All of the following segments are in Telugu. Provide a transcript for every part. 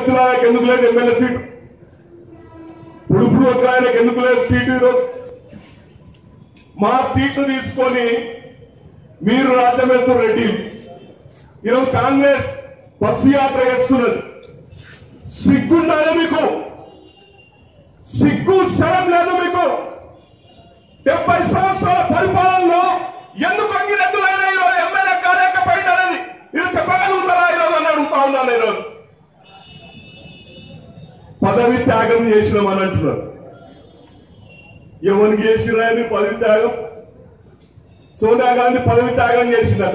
వ్యక్తులు ఆయనకు ఎందుకు లేదు ఎమ్మెల్యే సీటు పుడుపుడు ఒక ఆయనకు ఎందుకు లేదు సీటు ఈరోజు మా సీట్లు తీసుకొని మీరు రాజ్యం వెళ్తున్న రెడ్డి ఈరోజు కాంగ్రెస్ బస్సు యాత్ర చేస్తున్నది సిగ్గుండాలి మీకు సిగ్గు శరం లేదు మీకు డెబ్బై సంవత్సరాల పరిపాలనలో ఎందుకు అంగిరెద్దులైనా ఈరోజు ఎమ్మెల్యే కాలేకపోయిందనేది మీరు చెప్పగలుగుతారా ఈరోజు అని అడుగుతా ఉన్నాను ఈరోజు పదవి త్యాగం చేసినామని అంటున్నారు ఎవరికి చేసినా అని పదవి త్యాగం సోనియా గాంధీ పదవి త్యాగం చేసిందట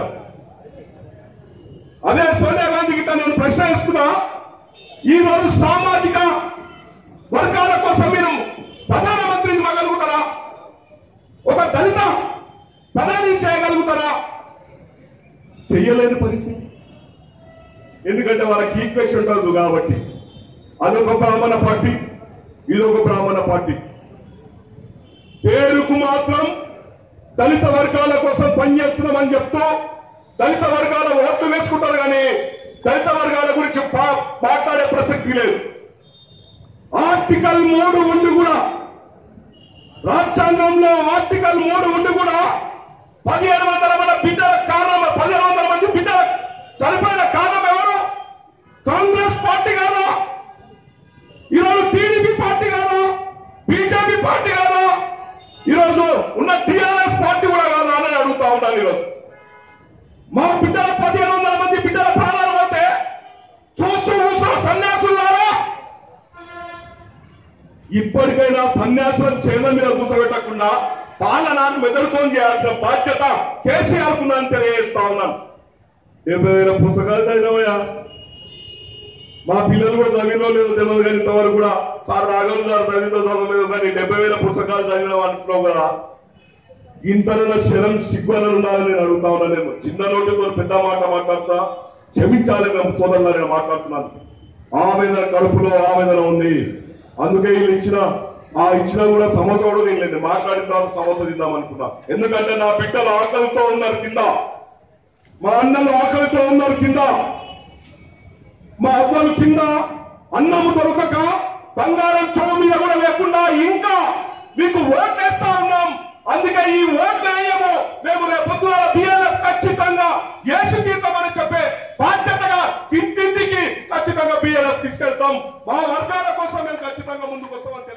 అదే సోనియా గాంధీకి ఇట్లా నేను ప్రశ్న ఇస్తున్నా ఈ రోజు సామాజిక వర్గాల కోసం మీరు ప్రధానమంత్రిని ఇవ్వగలుగుతారా ఒక దళిత ప్రధాని చేయగలుగుతారా చెయ్యలేని పరిస్థితి ఎందుకంటే వాళ్ళకి ఈక్వేషన్ ఉంటుంది కాబట్టి అదొక బ్రాహ్మణ పార్టీ ఇదొక బ్రాహ్మణ పార్టీ పేరుకు మాత్రం దళిత వర్గాల కోసం పనిచేస్తున్నామని చెప్తూ దళిత వర్గాల ఓట్లు వేసుకుంటారు కానీ దళిత వర్గాల గురించి పా- మాట్లాడే ప్రసక్తి లేదు ఆర్టికల్ మూడు ఉండి కూడా రాజ్యాంగంలో ఆర్టికల్ మూడు ఉండి కూడా పదిహేను వందల మంది బిడ్డల కారణం పదిహేను వందల మంది బిడ్డల చనిపోయిన కారణం ఎవరు కాంగ్రెస్ పార్టీ కాదా ఈరోజు టీడీపీ పార్టీ కాదా బీజేపీ పార్టీ కాదా ఈరోజు ఉన్న టీఆర్ఎస్ పార్టీ కూడా కాదా అని అడుగుతా ఉన్నాను ఈరోజు మా బిడ్డల పదిహేను వందల మంది బిడ్డల ప్రాణాలు పోతే చూస్తూ చూస్తూ సన్యాసులారా ఇప్పటికైనా సన్యాసులను చేల మీద కూర్చోబెట్టకుండా పాలనాన్ని మెదడుతో చేయాల్సిన బాధ్యత కేసీఆర్ కున్నాను తెలియజేస్తా ఉన్నాను డెబ్బై వేల పుస్తకాలు చదివినవయ్యా మా పిల్లలు కూడా చదివినో లేదో తెలియదు కానీ ఇంతవరకు కూడా సార్ రాఘవ్ గారు చదివితో చదవలేదు కానీ డెబ్బై వేల పుస్తకాలు చదివినావు అంటున్నావు కదా ఇంతలో శరం సిగ్గులను ఉండాలని నేను అడుగుతా ఉన్నా నేను చిన్న నోటితో పెద్ద మాట మాట్లాడుతా క్షమించాలి మేము సోదరులా నేను మాట్లాడుతున్నాను ఆవేదన కడుపులో ఆవేదన ఉంది అందుకే వీళ్ళు ఇచ్చిన ఆ ఇచ్చినా కూడా సమస్య కూడా నేను లేదు మాట్లాడిన తర్వాత సమస్య తిందాం అనుకున్నా ఎందుకంటే నా బిడ్డలు ఆకలితో ఉన్నారు కింద మా అన్నలు ఆకలితో ఉన్నారు కింద మా అవ్వలు కింద అన్నము దొరకక బంగారం చెవు మీద కూడా లేకుండా ఇంకా మీకు ఓట్లేస్తా ఉన్నాం అందుకే ఈ ఓట్లు వేయము మేము రేపొద్దున బిఎల్ఎఫ్ ఖచ్చితంగా ఏసు తీర్థమని చెప్పే బాధ్యతగా ఇంటింటికి ఖచ్చితంగా బిఎల్ఎఫ్ తీసుకెళ్తాం మా వర్గాల కోసం మేము ఖచ్చితంగా ముందుకు వస్తామని